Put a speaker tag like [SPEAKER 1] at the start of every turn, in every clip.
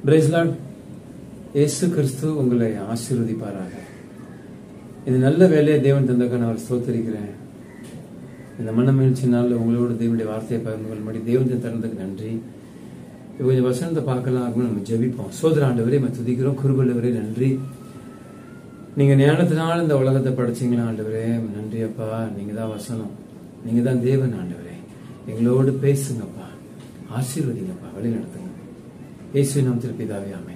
[SPEAKER 1] பிரேஸ்லாட் இயேசு கிறிஸ்து உங்களை ஆசீர்வதிப்பாராக இது நல்ல வேலையை தேவன் தந்தக்க நான் அவர் ஸ்தோத்தரிக்கிறேன் இந்த மனமகிழ்ச்சி நாளில் உங்களோட தேவனுடைய வார்த்தையை பகிர்ந்து கொள்ளும்படி தேவன் தரதுக்கு நன்றி இப்போ கொஞ்சம் வசனத்தை பார்க்கலாம் அப்படின்னு நம்ம ஜெபிப்போம் சோதர ஆண்டவரே நம்ம துதிக்கிறோம் குருபல்லவரே நன்றி நீங்க ஞானத்தினால இந்த உலகத்தை படைச்சீங்களா ஆண்டவரே நன்றி அப்பா நீங்க தான் வசனம் நீங்க தான் தேவன் ஆண்டவரே எங்களோடு பேசுங்கப்பா ஆசீர்வதிங்கப்பா வழி நடத்துங்க இயேசு நாம் திருப்பிதாவே ஆமென்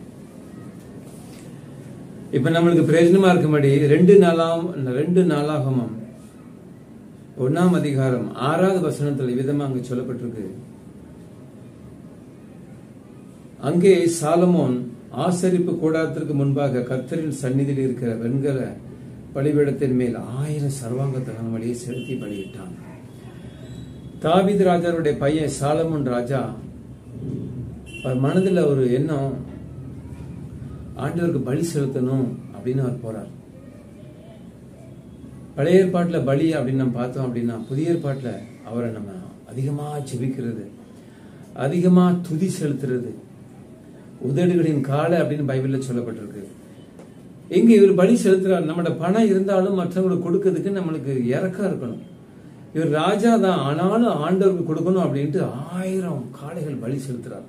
[SPEAKER 1] இப்ப நம்மளுக்கு பிரயோஜனமா இருக்கும்படி ரெண்டு நாளாம் ரெண்டு நாளாகமும் ஒன்னாம் அதிகாரம் ஆறாவது வசனத்தில் விதமா அங்க சொல்லப்பட்டிருக்கு அங்கே சாலமோன் ஆசரிப்பு கூடாரத்திற்கு முன்பாக கர்த்தரின் சந்நிதியில் இருக்கிற வெண்கல பலிபீடத்தின் மேல் ஆயிரம் சர்வாங்க தகன வழியை செலுத்தி பலியிட்டான் தாவித் ராஜாவுடைய பையன் சாலமோன் ராஜா அவர் மனதில் ஒரு எண்ணம் ஆண்டவருக்கு பலி செலுத்தணும் அப்படின்னு அவர் போறார் பழைய ஏற்பாட்டில் பலி அப்படின்னு நம்ம பார்த்தோம் அப்படின்னா புதிய ஏற்பாட்டில் அவரை நம்ம அதிகமாக ஜெபிக்கிறது அதிகமாக துதி செலுத்துறது உதடுகளின் காலை அப்படின்னு பைபிளில் சொல்லப்பட்டிருக்கு எங்க இவர் பலி செலுத்துறார் நம்மளோட பணம் இருந்தாலும் மற்றவங்களுக்கு கொடுக்கறதுக்கு நம்மளுக்கு இறக்கம் இருக்கணும் இவர் ராஜா தான் ஆனாலும் ஆண்டவருக்கு கொடுக்கணும் அப்படின்ட்டு ஆயிரம் காளைகள் பலி செலுத்துறார்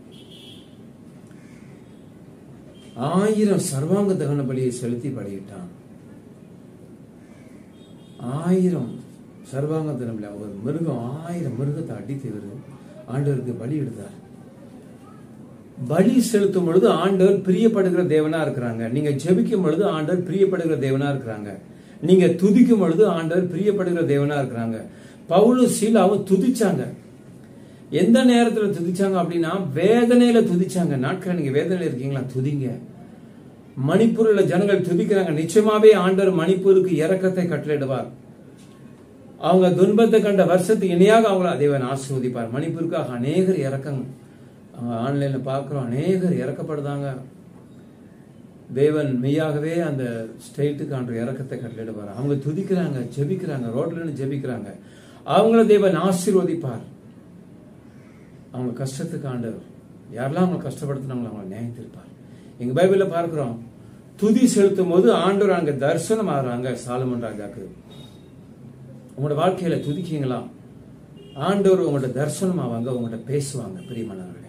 [SPEAKER 1] ஆயிரம் சர்வாங்க தகன பலியை செலுத்தி பலியிட்டான் ஆயிரம் சர்வாங்க தகன ஒரு மிருகம் ஆயிரம் மிருகத்தை அடித்து இவர் ஆண்டவருக்கு பலி எடுத்தார் பலி செலுத்தும் பொழுது ஆண்டவர் பிரியப்படுகிற தேவனா இருக்கிறாங்க நீங்க ஜெபிக்கும் பொழுது ஆண்டவர் பிரியப்படுகிற தேவனா இருக்கிறாங்க நீங்க துதிக்கும் பொழுது ஆண்டவர் பிரியப்படுகிற தேவனா இருக்கிறாங்க பவுலு சீலாவும் துதிச்சாங்க எந்த நேரத்துல துதிச்சாங்க அப்படின்னா வேதனையில துதிச்சாங்க நாட்கள் நீங்க வேதனையில இருக்கீங்களா துதிங்க மணிப்பூர்ல ஜனங்கள் துதிக்கிறாங்க நிச்சயமாவே ஆண்டவர் மணிப்பூருக்கு இறக்கத்தை கட்டளையிடுவார் அவங்க துன்பத்தை கண்ட வருஷத்துக்கு இணையாக அவங்கள தேவன் ஆசிர்வதிப்பார் மணிப்பூருக்காக அநேகர் இறக்கங்க ஆன்லைன்ல பார்க்குறோம் அநேகர் இறக்கப்படுதாங்க தேவன் மெய்யாகவே அந்த ஸ்டேட்டுக்கு ஆண்டு இறக்கத்தை கட்டளிடுவார் அவங்க துதிக்கிறாங்க ஜெபிக்கிறாங்க ரோட்ல இருந்து ஜெபிக்கிறாங்க அவங்கள தேவன் ஆசீர்வதிப்பார் அவங்க கஷ்டத்துக்கு ஆண்டவர் யாரெல்லாம் அவங்க கஷ்டப்படுத்தினாங்களோ அவங்களை நியாயத்திருப்பார் எங்க பைபிள்ல பார்க்கிறோம் துதி செலுத்தும் போது ஆண்டவர் அங்க தரிசனம் ஆகிறாங்க சாலமன் ராஜாக்கு உங்களோட வாழ்க்கையில துதிக்கீங்களா ஆண்டவர் உங்கள்ட்ட தரிசனம் ஆவாங்க உங்கள்ட்ட பேசுவாங்க பிரியமானவர்களே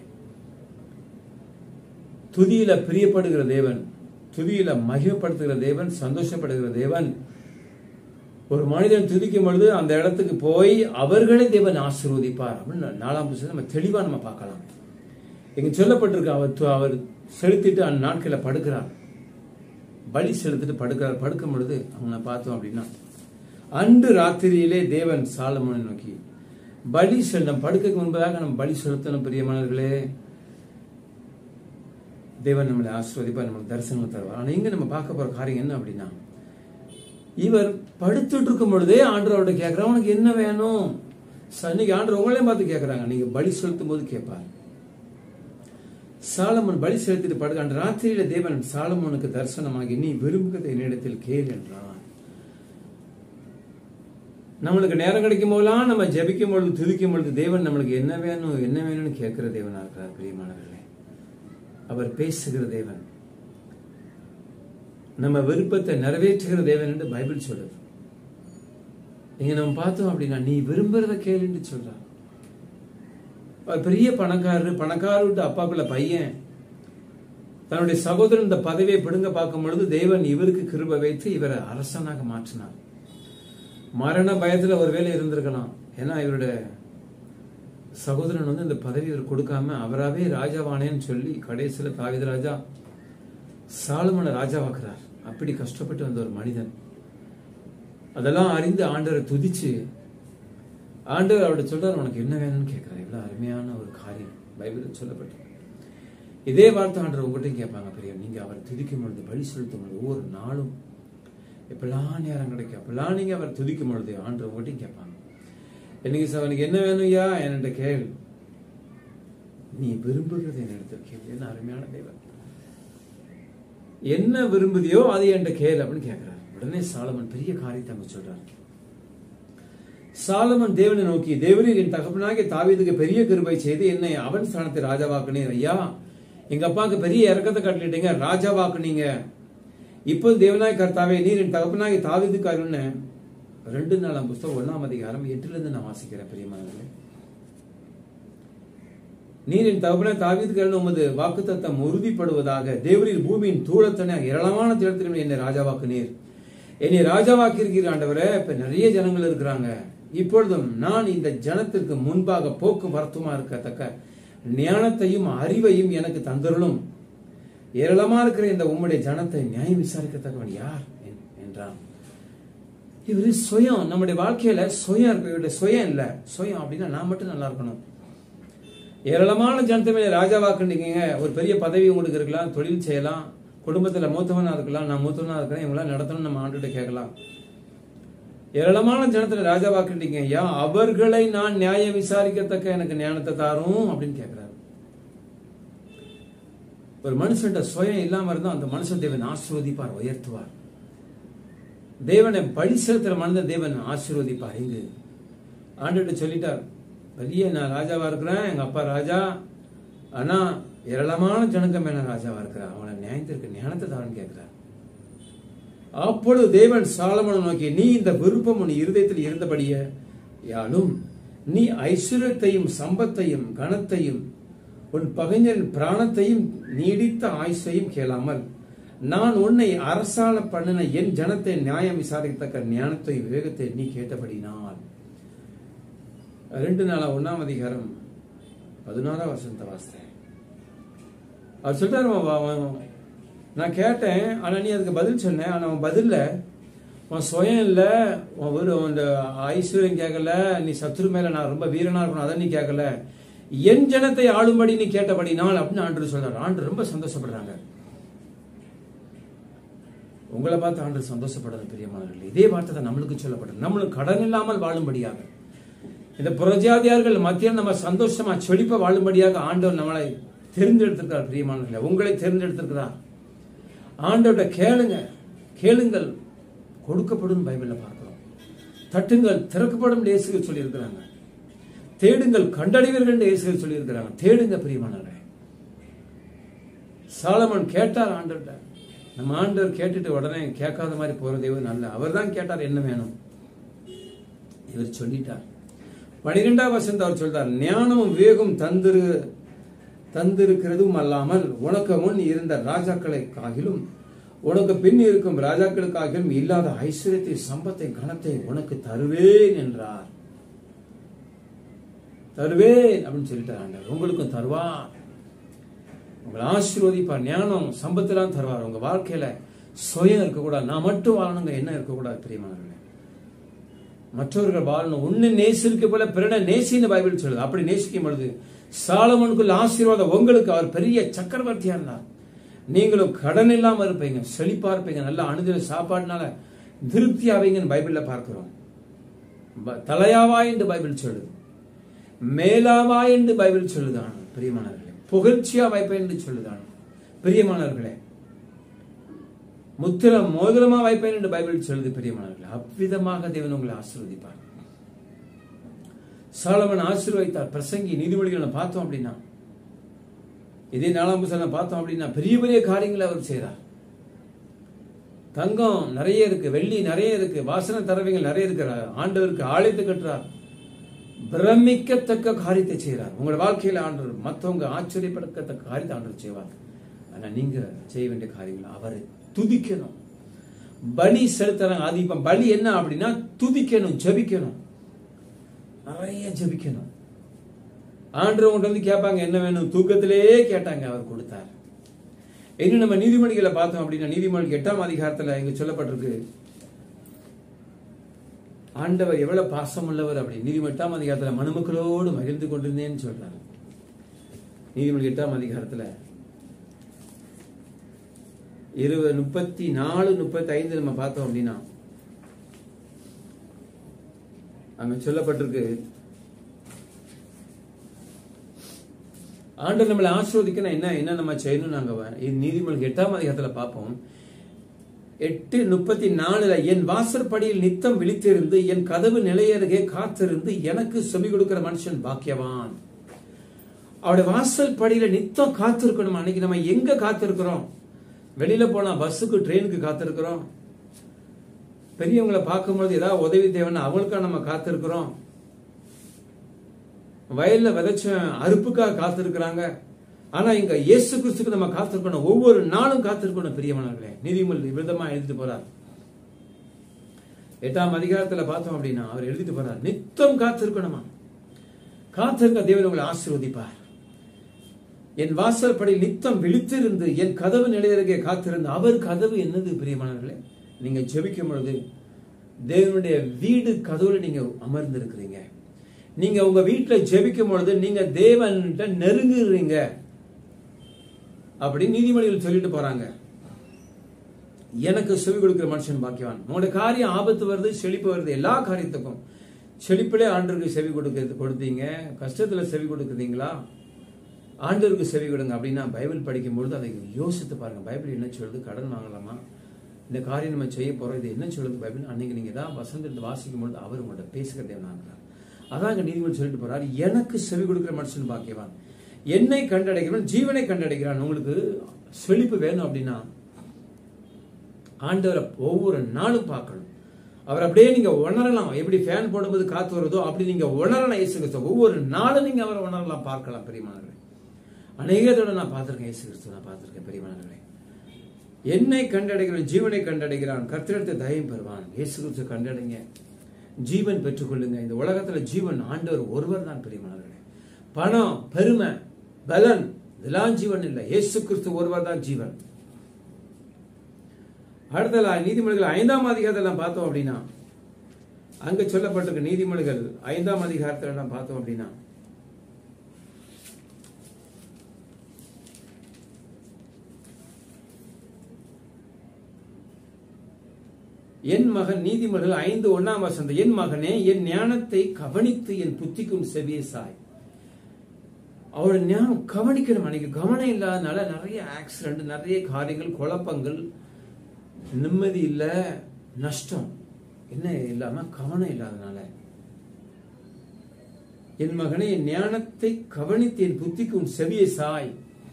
[SPEAKER 1] துதியில பிரியப்படுகிற தேவன் துதியில மகிமைப்படுத்துகிற தேவன் சந்தோஷப்படுகிற தேவன் ஒரு மனிதன் துதிக்கும் பொழுது அந்த இடத்துக்கு போய் அவர்களே தேவன் ஆசீர்வதிப்பார் அப்படின்னு நாலாம் புத்தகம் நம்ம தெளிவா நம்ம பார்க்கலாம் இங்க சொல்லப்பட்டிருக்கு அவர் அவர் செலுத்திட்டு அந்த நாட்களில் படுக்கிறார் பலி செலுத்திட்டு படுக்கிறார் படுக்கும் பொழுது அவங்க பார்த்தோம் அப்படின்னா அன்று ராத்திரியிலே தேவன் சாலமோனை நோக்கி பலி செல்லும் படுக்கைக்கு முன்பதாக நம்ம பலி செலுத்தணும் பிரியமானவர்களே தேவன் நம்மளை ஆசிர்வதிப்பா நம்மளுக்கு தரிசனம் தருவார் ஆனா இங்க நம்ம பார்க்க போற காரியம் என்ன அப்படின்னா இவர் படுத்துட்டு இருக்கும் பொழுதே ஆண்டவரோட கேட்கிற உனக்கு என்ன வேணும் இன்னைக்கு ஆண்டவர் உங்களையும் பார்த்து கேட்கறாங்க நீங்க பலி செலுத்தும் போது கேட்பார் சாலமன் பலி செலுத்திட்டு படுக்க அந்த ராத்திரியில தேவன் சாலமோனுக்கு தரிசனமாகி நீ விரும்புகிறதை என்னிடத்தில் கேள் என்றான் நம்மளுக்கு நேரம் கிடைக்கும் போதெல்லாம் நம்ம ஜபிக்கும் பொழுது துதிக்கும் பொழுது தேவன் நம்மளுக்கு என்ன வேணும் என்ன வேணும்னு கேட்கிற தேவனா இருக்கிறார் பிரியமானவர்களே அவர் பேசுகிற தேவன் நம்ம விருப்பத்தை நிறைவேற்றுகிற தேவன் என்று பைபிள் சொல்லுது இங்க நம்ம பார்த்தோம் அப்படின்னா நீ விரும்புறத கேளுன்னு சொல்றான் பெரிய பணக்காரர் பணக்காரர் விட்டு அப்பாக்குள்ள பையன் தன்னுடைய சகோதரன் இந்த பதவியை பிடுங்க பார்க்கும் பொழுது தேவன் இவருக்கு கிருப வைத்து இவரை அரசனாக மாற்றினார் மரண பயத்துல ஒருவேளை இருந்திருக்கலாம் ஏன்னா இவருடைய சகோதரன் வந்து இந்த பதவி இவர் கொடுக்காம அவராவே ராஜாவானேன்னு சொல்லி கடைசியில தாவித ராஜா சாலமனை ராஜாவாக்குறார் அப்படி கஷ்டப்பட்டு வந்த ஒரு மனிதன் அதெல்லாம் அறிந்து ஆண்டவரை துதிச்சு ஆண்டவர் அவருடைய சொல்றார் உனக்கு என்ன வேணும்னு கேட்கிறார் இவ்வளவு அருமையான ஒரு காரியம் பைபிள் சொல்லப்பட்டு இதே வார்த்தை ஆண்டவர் உங்கள்கிட்ட கேட்பாங்க பெரிய நீங்க அவர் துதிக்கும் பொழுது பலி செலுத்தும் பொழுது ஒவ்வொரு நாளும் எப்பெல்லாம் நேரம் கிடைக்கும் அப்பெல்லாம் நீங்க அவர் துதிக்கும் பொழுது ஆண்டவர் உங்கள்கிட்ட கேட்பாங்க என்னைக்கு அவனுக்கு என்ன வேணும் ஐயா என்கிட்ட கேள் நீ விரும்புகிறது என்னிடத்தில் கேள் என்ன அருமையான தேவன் என்ன விரும்புதியோ அதை என்கிட்ட கேள் அப்படின்னு கேட்கிறார் உடனே சாலமன் பெரிய காரியத்தை அங்க சொல்றாரு சாலமன் தேவனை நோக்கி தேவரீர் என் தகப்பனாகிய தாவீதுக்கு பெரிய கிருபை செய்து என்னை அவன் ஸ்தானத்தை ராஜாவாக்கினேன் ஐயா எங்க அப்பாவுக்கு பெரிய இறக்கத்தை கட்டளிட்டீங்க ராஜாவாக்குனீங்க இப்போ தேவனாய் கர்த்தாவே நீர் என் தகப்பனாய் தாவிதுக்காருன்னு ரெண்டு நாளாம் புஸ்தகம் ஒன்னாம் அதிகாரம் எட்டுல இருந்து நான் வாசிக்கிறேன் பிரியமானவர்களே நீர் என் தகப்பன தாவீதுக்கு உமது வாக்குத்தத்தம் உறுதிப்படுவதாக தேவரின் பூமியின் தூளத்தனை ஏராளமான திடத்திலும் என்னை ராஜாவாக்குனீர் என்னை ராஜாவாக்கியிருக்கிற ஆண்டவரே இப்ப நிறைய ஜனங்கள் இருக்கிறாங்க இப்பொழுதும் நான் இந்த ஜனத்திற்கு முன்பாக போக்குவரத்துமா இருக்கத்தக்க ஞானத்தையும் அறிவையும் எனக்கு தந்தருளும் ஏராளமா இருக்கிற இந்த உம்முடைய ஜனத்தை நியாயம் விசாரிக்கத்தக்கவன் யார் என்- என்றான் இவரு சுயம் நம்முடைய வாழ்க்கையில சுயம் இருக்கு இவருடைய சுயம் இல்ல சுயம் அப்படின்னா நான் மட்டும் நல்லா இருக்கணும் ஏராளமான ஜனத்தை மேல ராஜாவாக்குனீங்க ஒரு பெரிய பதவி உங்களுக்கு இருக்கலாம் தொழில் செய்யலாம் குடும்பத்துல மூத்தவனா இருக்கலாம் நான் மூத்தவனா இருக்கிறேன் இவங்களாம் நடத்தணும் நம்ம ஆண்டுகிட்ட கேட்கலாம் ஏராளமான ஜனத்துல ராஜாவாக்குனீங்க ஐயா அவர்களை நான் நியாயம் விசாரிக்கத்தக்க எனக்கு ஞானத்தை தாரும் அப்படின்னு கேட்கிறாரு ஒரு மனுஷன்ட்ட சுயம் இல்லாம இருந்தா அந்த மனுஷன் தேவன் ஆசீர்வதிப்பார் உயர்த்துவார் தேவனை பழி செலுத்துற மனிதன் தேவன் ஆசீர்வதிப்பார் இங்கு ஆண்டுகிட்ட சொல்லிட்டார் பெரிய நான் ராஜாவா இருக்கிறேன் எங்க அப்பா ராஜா ஆனா ஏராளமான ஜனங்க மேல ராஜாவா இருக்கிறார் அவனை நியாயத்திற்கு ஞானத்தை தான் கேட்கிறார் அப்பொழுது தேவன் சாலமனை நோக்கி நீ இந்த விருப்பம் உன் இருதயத்தில் இருந்தபடியே யாலும் நீ ஐஸ்வர்யத்தையும் சம்பத்தையும் கனத்தையும் உன் பகைஞரின் பிராணத்தையும் நீடித்த ஆயுசையும் கேளாமல் நான் உன்னை அரசாள பண்ணின என் ஜனத்தை நியாயம் விசாரிக்கத்தக்க ஞானத்தை விவேகத்தை நீ கேட்டபடினால் ரெண்டு நாளா ஒன்னாம் அதிகாரம் பதினாறாம் வருஷத்தை வாசித்தேன் அவர் சொல்றாரு அவன் அவன் நான் கேட்டேன் ஆனா நீ அதுக்கு பதில் சொன்னேன் ஆனா அவன் பதில்ல உன் சுயம் இல்ல உன் ஒரு அந்த ஐஸ்வர்யம் கேட்கல நீ சத்துரு மேல நான் ரொம்ப வீரனா இருக்கணும் அதை நீ கேட்கல என் ஜனத்தை ஆளும்படி நீ கேட்டபடினால் அப்படின்னு ஆண்டு சொல்றாரு ஆண்டு ரொம்ப சந்தோஷப்படுறாங்க உங்களை பார்த்து ஆண்டு சந்தோஷப்படுறது பிரியமானவர்கள் இதே வார்த்தை தான் நம்மளுக்கு சொல்லப்படுது நம்மளுக்கு கடன் இல்லாமல் வாழும்படியாக இந்த புரஜாதியார்கள் மத்தியில் நம்ம சந்தோஷமா செழிப்ப வாழும்படியாக ஆண்டவர் நம்மளை தேர்ந்தெடுத்திருக்கிறார் பிரியமானவர்களே உங்களை தேர்ந்தெடுத்திருக்கிறார் ஆண்டவர்கிட்ட கேளுங்க கேளுங்கள் கொடுக்கப்படும் பைபிள்ல பார்க்கிறோம் தட்டுங்கள் திறக்கப்படும் இயேசுகள் சொல்லியிருக்கிறாங்க தேடுங்கள் கண்டடைவீர்கள் இயேசுகள் சொல்லியிருக்கிறாங்க தேடுங்க பிரியமானவர்களே சாலமன் கேட்டார் ஆண்டவர்கிட்ட நம்ம ஆண்டவர் கேட்டுட்டு உடனே கேட்காத மாதிரி போறதே நல்ல அவர் தான் கேட்டார் என்ன வேணும் இவர் சொல்லிட்டார் பனிரெண்டாம் வசந்த அவர் சொல்றார் ஞானமும் வேகம் தந்திரு தந்திருக்கிறதும் அல்லாமல் உனக்கு முன் இருந்த ராஜாக்களை காகிலும் உனக்கு பின் இருக்கும் ராஜாக்களுக்காகிலும் இல்லாத ஐஸ்வர்யத்தை சம்பத்தை கணத்தை உனக்கு தருவேன் என்றார் தருவேன் அப்படின்னு சொல்லிட்டார் ஆண்டவர் உங்களுக்கும் தருவார் உங்களை ஆசீர்வதிப்பார் ஞானம் சம்பத்தெல்லாம் தருவார் உங்க வாழ்க்கையில சுயம் இருக்கக்கூடாது நான் மட்டும் வாழணுங்க என்ன இருக்கக்கூடாது பிரியமானவர்களே மற்றவர்கள் வாழணும் உன்னை நேசிக்க போல பிறனை நேசின்னு பைபிள் சொல்லுது அப்படி நேசிக்கும் பொழுது சாலமனுக்குள்ள ஆசீர்வாதம் உங்களுக்கு அவர் பெரிய சக்கரவர்த்தியா இருந்தார் நீங்களும் கடன் இல்லாம இருப்பீங்க செழிப்பா இருப்பீங்க நல்ல அணுதின சாப்பாடுனால திருப்தி ஆவீங்கன்னு பைபிள்ல பார்க்கிறோம் ப- தலையாவா என்று பைபிள் சொல்லுது மேலாவா என்று பைபிள் சொல்லுதான் பிரியமானவர்களே புகழ்ச்சியா வைப்பேன் என்று சொல்லுதான் பிரியமானவர்களே முத்திரம் மோதிரமா வைப்பேன் என்று பைபிள் சொல்லுது பிரியமானவர்களே அவ்விதமாக தேவன் உங்களை ஆசீர்வதிப்பார் சாலமன் ஆசீர்வதித்தார் பிரசங்கி நீதிமொழிகளை பார்த்தோம் அப்படின்னா இதே நாலாம் புத்தகம் பார்த்தோம் அப்படின்னா பெரிய பெரிய காரியங்களை அவர் செய்றார் தங்கம் நிறைய இருக்கு வெள்ளி நிறைய இருக்கு வாசன தரவைகள் நிறைய இருக்கிறார் ஆண்டவருக்கு ஆலயத்தை கட்டுறார் பிரமிக்கத்தக்க காரியத்தை செய்கிறார் உங்களோட வாழ்க்கையில ஆண்டவர் மற்றவங்க ஆச்சரியப்படத்தக்க காரியத்தை ஆண்டவர் செய்வார் ஆனா நீங்க செய்ய வேண்டிய காரியங்கள் அவரை துதிக்கணும் பலி செலுத்துறாங்க அது இப்ப பலி என்ன அப்படின்னா துதிக்கணும் ஜெபிக்கணும் நிறைய ஜெபிக்கணும் ஆண்டவர் உங்கள்ட்ட வந்து கேட்பாங்க என்ன வேணும் தூக்கத்திலேயே கேட்டாங்க அவர் கொடுத்தார் இன்னும் நம்ம நீதிமொழிகளை பார்த்தோம் அப்படின்னா நீதிமொழி எட்டாம் அதிகாரத்துல இங்க சொல்லப்பட்டிருக்கு ஆண்டவர் எவ்வளவு பாசம் உள்ளவர் அப்படி நீதிமொழி எட்டாம் அதிகாரத்துல மனுமக்களோடு மகிழ்ந்து கொண்டிருந்தேன்னு சொல்றாரு நீதிமொழி எட்டாம் அதிகாரத்துல இருபது முப்பத்தி நாலு முப்பத்தி ஐந்து நம்ம பார்த்தோம் அப்படின்னா அங்க சொல்லப்பட்டிருக்கு ஆண்டவர் நம்மளை ஆசீர்வதிக்கணும் என்ன என்ன நம்ம செய்யணும் நாங்க வ- இது நீதிமொழி எட்டாம் அதிகாரத்துல பார்ப்போம் எட்டு முப்பத்தி நாலுல என் வாசற்படியில் நித்தம் விழித்திருந்து என் கதவு நிலையருகே காத்திருந்து எனக்கு செவி கொடுக்கிற மனுஷன் பாக்கியவான் அவருடைய வாசல் படியில நித்தம் காத்திருக்கணும் அன்னைக்கு நம்ம எங்க காத்திருக்கிறோம் வெளியில போனா பஸ்ஸுக்கு ட்ரெயினுக்கு காத்திருக்கிறோம் பெரியவங்களை பார்க்கும்போது ஏதாவது உதவி தேவைன்னா அவங்களுக்காக நம்ம காத்திருக்கிறோம் வயல்ல விதைச்ச அறுப்புக்காக காத்திருக்கிறாங்க ஆனா இங்க இயேசு கிறிஸ்துக்கு நம்ம காத்திருக்கணும் ஒவ்வொரு நாளும் காத்திருக்கணும் பெரியவனங்களே நீதிமொழி விதமா எழுதிட்டு போறார் எட்டாம் அதிகாரத்துல பார்த்தோம் அப்படின்னா அவர் எழுதிட்டு போறார் நித்தம் காத்திருக்கணுமா காத்திருக்க தேவன் உங்களை ஆசீர்வதிப்பார் என் வாசல் படி நித்தம் விழித்திருந்து என் கதவு நிலையருகே காத்திருந்து அவர் கதவு என்னது பிரியமானவர்களே நீங்க ஜெபிக்கும் பொழுது தேவனுடைய வீடு கதவுல நீங்க அமர்ந்திருக்கிறீங்க நீங்க உங்க வீட்டுல ஜெபிக்கும் பொழுது நீங்க தேவன்கிட்ட நெருங்குறீங்க அப்படி நீதிமொழிகள் சொல்லிட்டு போறாங்க எனக்கு செவி கொடுக்கிற மனுஷன் பாக்கியவான் உங்களோட காரியம் ஆபத்து வருது செழிப்பு வருது எல்லா காரியத்துக்கும் செழிப்பிலே ஆண்டருக்கு செவி கொடுக்கிறது கொடுத்தீங்க கஷ்டத்துல செவி கொடுக்குறீங்களா ஆண்டவருக்கு செவி கொடுங்க அப்படின்னா பைபிள் படிக்கும்பொழுது அதை யோசித்து பாருங்க பைபிள் என்ன சொல்லுது கடன் வாங்கலாமா இந்த காரியம் நம்ம செய்ய போறோம் இது என்ன சொல்லுது பைபிள் அன்னைக்கு நீங்க தான் வசந்தத்தை வாசிக்கும் பொழுது அவர் உங்கள்ட்ட பேசுகிற தேவனாகிறார் அதான் இங்க நீதிமொழி சொல்லிட்டு போறாரு எனக்கு செவி கொடுக்கிற மனுஷன் பாக்கியவான் என்னை கண்டடைகிறவன் ஜீவனை கண்டடைகிறான் உங்களுக்கு செழிப்பு வேணும் அப்படின்னா ஆண்டவரை ஒவ்வொரு நாளும் பார்க்கணும் அவர் அப்படியே நீங்க உணரலாம் எப்படி ஃபேன் போடும்போது காத்து வருதோ அப்படி நீங்க உணரலாம் இயேசு கிறிஸ்து ஒவ்வொரு நாளும் நீங்க அவரை உணரலாம் பார்க்கலாம் பெரியமானவர்களே அநேகத்தோட நான் பார்த்திருக்கேன் இயேசு கிறிஸ்து நான் பார்த்திருக்கேன் பெரியமானவர்களே என்னை கண்டடைகிறான் ஜீவனை கண்டடைகிறான் கர்த்தரத்தை தயம் பெறுவான் இயேசு கிறிஸ்து கண்டடைங்க ஜீவன் பெற்றுக்கொள்ளுங்க இந்த உலகத்துல ஜீவன் ஆண்டவர் ஒருவர் தான் பெரியமானவர்களே பணம் பெருமை பலன் இதெல்லாம் ஜீவன் இல்லை இயேசு கிறிஸ்து ஒருவர் தான் ஜீவன் அடுத்த நீதிமொழிகள் ஐந்தாம் அதிகாரத்தில் பார்த்தோம் அப்படின்னா அங்க சொல்லப்பட்டிருக்க நீதிமொழிகள் ஐந்தாம் அதிகாரத்தில் நாம் பார்த்தோம் அப்படின்னா என் மகன் நீதிமொழிகள் ஐந்து ஒன்னாம் வசந்த என் மகனே என் ஞானத்தை கவனித்து என் புத்திக்கும் செவிய சாய் அவரோட ஞானம் கவனிக்கணும் அன்னைக்கு கவனம் இல்லாதனால நிறைய ஆக்சிடென்ட் நிறைய காரியங்கள் குழப்பங்கள் நிம்மதி இல்ல நஷ்டம் என்ன இல்லாம கவனம் இல்லாதனால என் மகனே என் ஞானத்தை கவனித்து என் புத்திக்கு உன் செவியை சாய்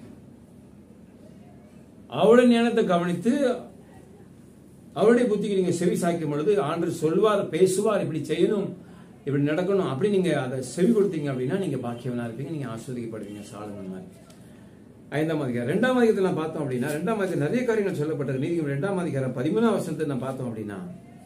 [SPEAKER 1] அவளுடைய ஞானத்தை கவனித்து அவருடைய புத்திக்கு நீங்க செவி சாய்க்கும் பொழுது ஆண்டு சொல்வார் பேசுவார் இப்படி செய்யணும் இப்படி நடக்கணும் அப்படி நீங்க அதை செவி கொடுத்தீங்க அப்படின்னா நீங்க பாக்கியவனா இருப்பீங்க நீங்க ஆஸ்வதிக்கப்படுவீங்க சாலமன் மாதிரி ஐந்தாம் அதிகாரம் ரெண்டாம் அதிகாரத்தில் நான் பார்த்தோம் அப்படின்னா ரெண்டாம் அதிகாரம் நிறைய காரியங்கள் சொல்லப்பட்டது நீதி ரெண்டாம் அதிகாரம் பதிமூணாம் வருஷத்தை நான் பார்த்தோம் அப்படின்னா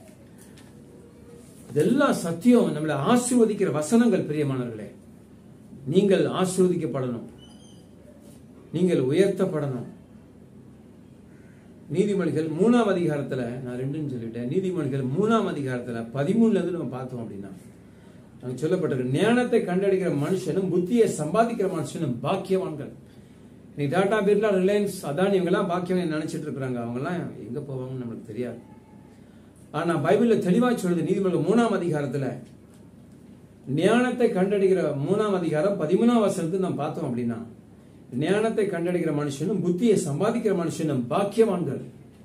[SPEAKER 1] இதெல்லாம் சத்தியம் நம்மளை ஆசீர்வதிக்கிற வசனங்கள் பிரியமானவர்களே நீங்கள் ஆசீர்வதிக்கப்படணும் நீங்கள் உயர்த்தப்படணும் நீதிமொழிகள் மூணாம் அதிகாரத்துல நான் ரெண்டுன்னு சொல்லிட்டேன் நீதிமொழிகள் மூணாம் அதிகாரத்துல பதிமூணுல இருந்து நம்ம பார்த்தோம் அப்படின்னா அங்க சொல்லப்பட்டிருக்கு ஞானத்தை கண்டடிக்கிற மனுஷனும் புத்தியை சம்பாதிக்கிற மனுஷனும் பாக்கியவான்கள் நீ டாடா பிர்லா ரிலையன்ஸ் அதான் இவங்கெல்லாம் பாக்கியம் நினைச்சிட்டு இருக்கிறாங்க அவங்கெல்லாம் எங்க போவாங்கன்னு நம்மளுக்கு தெரியாது ஆனா பைபிள்ல தெளிவா சொல்லுது நீதிமன்ற மூணாம் அதிகாரத்துல ஞானத்தை கண்டடிக்கிற மூணாம் அதிகாரம் பதிமூணாம் வசனத்தை நம்ம பார்த்தோம் அப்படின்னா ஞானத்தை கண்டடிக்கிற மனுஷனும் புத்தியை சம்பாதிக்கிற மனுஷனும் பாக்கியவான்கள்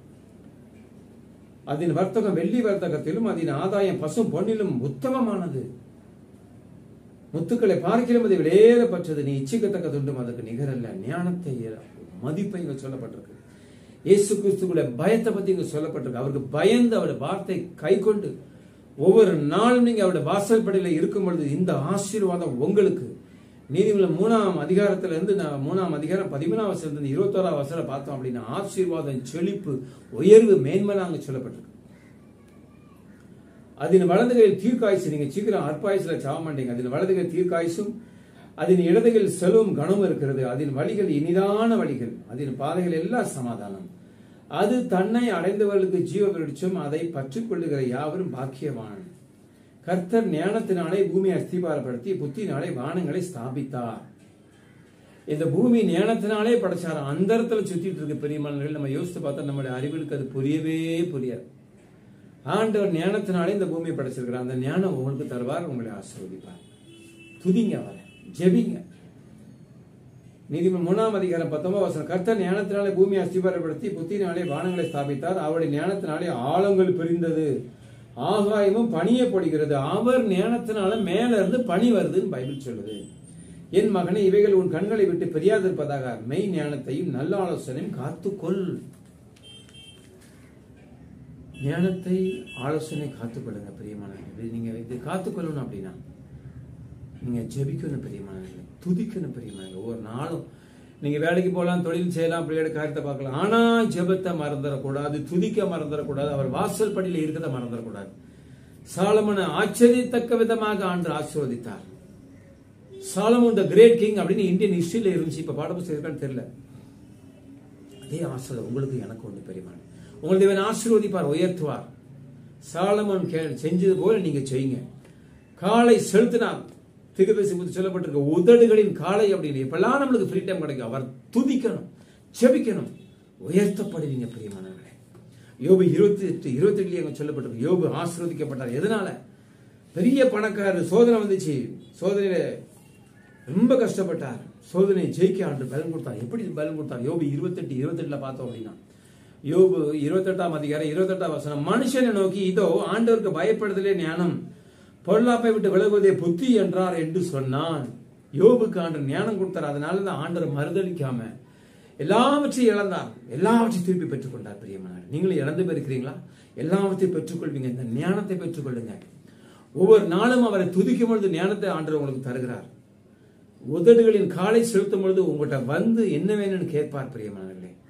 [SPEAKER 1] அதன் வர்த்தகம் வெள்ளி வர்த்தகத்திலும் அதன் ஆதாயம் பசும் பொன்னிலும் உத்தமமானது முத்துக்களை பார்க்கிறோம் அதை விளையேறப்பட்டது நீ இச்சிக்கத்தக்க துண்டும் அதற்கு நிகரல்ல ஞானத்தை மதிப்பை இங்க சொல்லப்பட்டிருக்கு இயேசு கிறிஸ்துக்குள்ள பயத்தை பத்தி இங்க சொல்லப்பட்டிருக்கு அவருக்கு பயந்து அவருடைய வார்த்தை கை கொண்டு ஒவ்வொரு நாளும் நீங்க அவருடைய வாசல் படியில இருக்கும் பொழுது இந்த ஆசீர்வாதம் உங்களுக்கு நீதிமன்ற மூணாம் அதிகாரத்துல இருந்து நான் மூணாம் அதிகாரம் பதிமூணாம் வருஷத்துல இருந்து இருபத்தோராம் வருஷம் பார்த்தோம் அப்படின்னா ஆசீர்வாதம் செழிப்பு உயர்வு மேன்மலாம் அங்க சொல்லப்பட்டிருக்கு அதன் வலதுகையில் தீர்க்காய்ச்சி நீங்க சீக்கிரம் அற்பாயுசுல சாக மாட்டீங்க அதன் வலதுகையில் தீர்க்காய்ச்சும் அதன் இடதுகையில் செலவும் கனமும் இருக்கிறது அதன் வழிகள் இனிதான வழிகள் அதன் பாதைகள் எல்லாம் சமாதானம் அது தன்னை அடைந்தவர்களுக்கு ஜீவ விருட்சம் அதை பற்றிக் கொள்ளுகிற யாவரும் பாக்கியவான் கர்த்தர் ஞானத்தினாலே பூமியை அஸ்திபாரப்படுத்தி புத்தினாலே வானங்களை ஸ்தாபித்தார் இந்த பூமி ஞானத்தினாலே படைச்சார் அந்த இடத்துல சுத்திட்டு இருக்க பெரியமானர்கள் நம்ம யோசித்து பார்த்தா நம்மளுடைய அறிவுக்கு அது புரியவே புரியாது ஆண்டவர் ஞானத்தினாலே இந்த பூமியை படைச்சிருக்கிறார் அந்த ஞானம் உங்களுக்கு தருவார் உங்களை ஆசீர்வதிப்பார் துதிங்க அவரை ஜெபிங்க நீதிமன்றம் மூணாம் அதிகாரம் பத்தொன்பது வசனம் கர்த்தர் ஞானத்தினாலே பூமியை அஸ்திபாரப்படுத்தி புத்தினாலே வானங்களை ஸ்தாபித்தார் அவருடைய ஞானத்தினாலே ஆழங்கள் பிரிந்தது ஆகாயமும் பனியை பொடிகிறது அவர் ஞானத்தினால மேல இருந்து பனி வருதுன்னு பைபிள் சொல்லுது என் மகனை இவைகள் உன் கண்களை விட்டு பெரியாதிருப்பதாக மெய் ஞானத்தையும் நல்ல ஆலோசனையும் காத்துக்கொள் ஞானத்தை ஆலோசனை காத்துக்கொள்ளுங்க பிரியமானவர்களே நீங்க இது காத்துக்கொள்ளணும் அப்படின்னா நீங்க ஜெபிக்கணும் பிரியமானவர்களே துதிக்கணும் பிரியமானவர்களே ஒவ்வொரு நாளும் நீங்க வேலைக்கு போகலாம் தொழில் செய்யலாம் பிள்ளையோட காரியத்தை பார்க்கலாம் ஆனா ஜெபத்தை மறந்துடக்கூடாது துதிக்க மறந்துடக்கூடாது அவர் வாசல் படியில இருக்கிறத மறந்துடக்கூடாது சாலமனை ஆச்சரியத்தக்க விதமாக ஆண்டு ஆசீர்வதித்தார் சாலமன் த கிரேட் கிங் அப்படின்னு இந்தியன் ஹிஸ்டரியில இருந்துச்சு இப்ப பாடப்புஸ்தகம் இருக்கான்னு தெரியல அதே ஆசீர்வாதம் உங்களுக்கு எனக்கு ஒன்று பெரியமான உங்கள் தேவன் ஆசீர்வதிப்பார் உயர்த்துவார் சாலமன் கே செஞ்சது போல நீங்க செய்யுங்க காலை செலுத்தினார் திகதசி பற்றி சொல்லப்பட்டிருக்க உதடுகளின் காலை அப்படின்னு எப்பெல்லாம் நம்மளுக்கு ஃப்ரீ டைம் கிடைக்கும் அவர் துதிக்கணும் செபிக்கணும் உயர்த்தப்படுவீங்க பிரியமானவர்களே யோபு இருபத்தி எட்டு இருபத்தி எட்டுல அங்க சொல்லப்பட்டிருக்கு யோபு ஆசீர்வதிக்கப்பட்டார் எதனால பெரிய பணக்காரர் சோதனை வந்துச்சு சோதனையில ரொம்ப கஷ்டப்பட்டார் சோதனை ஜெயிக்க ஆண்டு பலன் கொடுத்தார் எப்படி பலன் கொடுத்தார் யோபு இருபத்தெட்டு இருபத்தெட்டுல பார்த்தோம் அப்படின்னா யோபு இருபத்தெட்டாம் அதிகாரம் இருபத்தெட்டாம் வசனம் மனுஷனை நோக்கி இதோ ஆண்டவருக்கு பயப்படுதலே ஞானம் பொருளாப்பை விட்டு விலகுவதே புத்தி என்றார் என்று சொன்னான் யோபுக்கு ஆண்டர் ஞானம் கொடுத்தார் அதனால தான் ஆண்டர் மறுதளிக்காம எல்லாவற்றையும் இழந்தார் எல்லாவற்றையும் திருப்பி பெற்றுக்கொண்டார் பிரியமானார் நீங்களும் இழந்து போயிருக்கிறீங்களா எல்லாவற்றையும் பெற்றுக்கொள்வீங்க இந்த ஞானத்தை பெற்றுக்கொள்ளுங்க ஒவ்வொரு நாளும் அவரை துதிக்கும் பொழுது ஞானத்தை ஆண்டர் உங்களுக்கு தருகிறார் உதடுகளின் காலை செலுத்தும் பொழுது உங்கள்கிட்ட வந்து என்ன வேணும்னு கேட்பார் பிரியமானவர்களே